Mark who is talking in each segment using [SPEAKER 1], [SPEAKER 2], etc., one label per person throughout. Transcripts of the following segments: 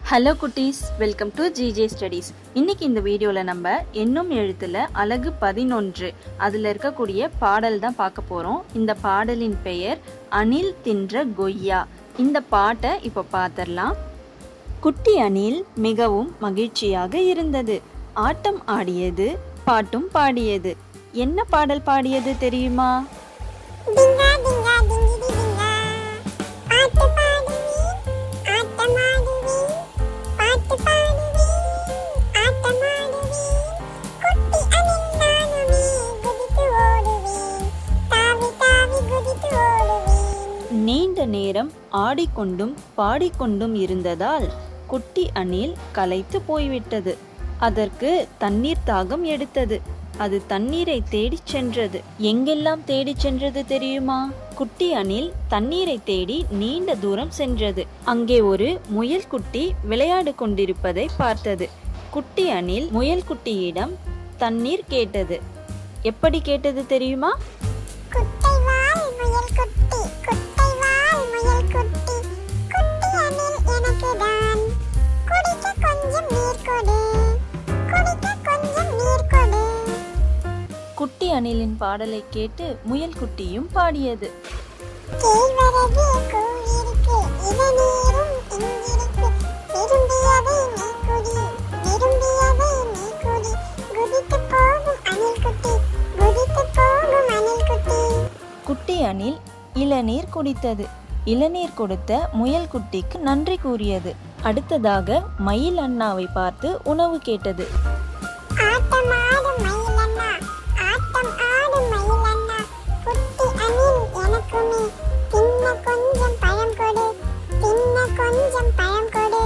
[SPEAKER 1] hello குட்டீஸ் welcome to GJ studies இன்னைக்கு இந்த வீடியோவில் நம்ம எண்ணும் எழுத்துல அழகு பதினொன்று அதில் இருக்கக்கூடிய பாடல் தான் பார்க்க போகிறோம் இந்த பாடலின் பெயர் அணில் தின்ற கொய்யா இந்த பாட்டை இப்போ பார்த்துடலாம் குட்டி அணில் மிகவும் மகிழ்ச்சியாக இருந்தது ஆட்டம் ஆடியது பாட்டும் பாடியது என்ன பாடல் பாடியது தெரியுமா
[SPEAKER 2] டிங்கா டிங்கா டிங்கிடி டிங்கா பாட்டு பாடுவீன் ஆட்டமாடுவீன் பாட்டு பாடுவீன் ஆட்டமாடுவீன் குட்டி அணில் நானுமே குதித்து ஓடுவேன் தாவி தாவி குதித்து ஓடுவேன்
[SPEAKER 1] நீண்ட நேரம் ஆடிக்கொண்டும் பாடிக்கொண்டும் இருந்ததால் குட்டி அணில் களைத்து போய்விட்டது அதற்கு தண்ணீர் தாகம் எடுத்தது அது தண்ணீரை தேடிச் சென்றது எங்கெல்லாம் தேடிச் சென்றது தெரியுமா குட்டி அணில் தண்ணீரை தேடி நீண்ட தூரம் சென்றது அங்கே ஒரு முயல் குட்டி விளையாடு கொண்டிருப்பதை பார்த்தது குட்டி அணில் முயல் குட்டியிடம் தண்ணீர் கேட்டது எப்படி கேட்டது தெரியுமா
[SPEAKER 2] குட்டை வால் முயல் குட்டி குட்டை வால் முயல் குட்டி குட்டி அணில் எனக்கு தான் குடிக்க கொஞ்சம் நீர் கொடு குடிக்க கொஞ்சம் நீர் கொடு
[SPEAKER 1] குட்டி அணிலின் பாடலை கேட்டு முயல் குட்டியும் பாடியது
[SPEAKER 2] கேழ்வரகு கூழிருக்கு இளநீரும் இங்கிருக்கு விரும்பியதை நீ குடி விரும்பியதை நீ குடி குதித்து போகும் அணில் குட்டி குதித்து போகும் அணில் குட்டி
[SPEAKER 1] குட்டி அணில் இளநீர் குடித்தது இளநீர் கொடுத்த முயல் குட்டிக்கு நன்றி கூறியது அடுத்ததாக மயில் அண்ணாவை பார்த்து உணவு கேட்டது
[SPEAKER 2] ஆட்டம் ஆடும் மயிலண்ணா ஆட்டம் ஆடும் மயிலண்ணா குட்டி அணில் எனக்குமே தின்ன கொஞ்சம் பழம் கொடு தின்ன கொஞ்சம் பழம் கொடு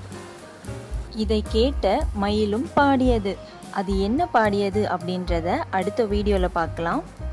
[SPEAKER 1] இதை கேட்ட மயிலும் பாடியது அது என்ன பாடியது அப்படின்றத அடுத்த வீடியோல பார்க்கலாம்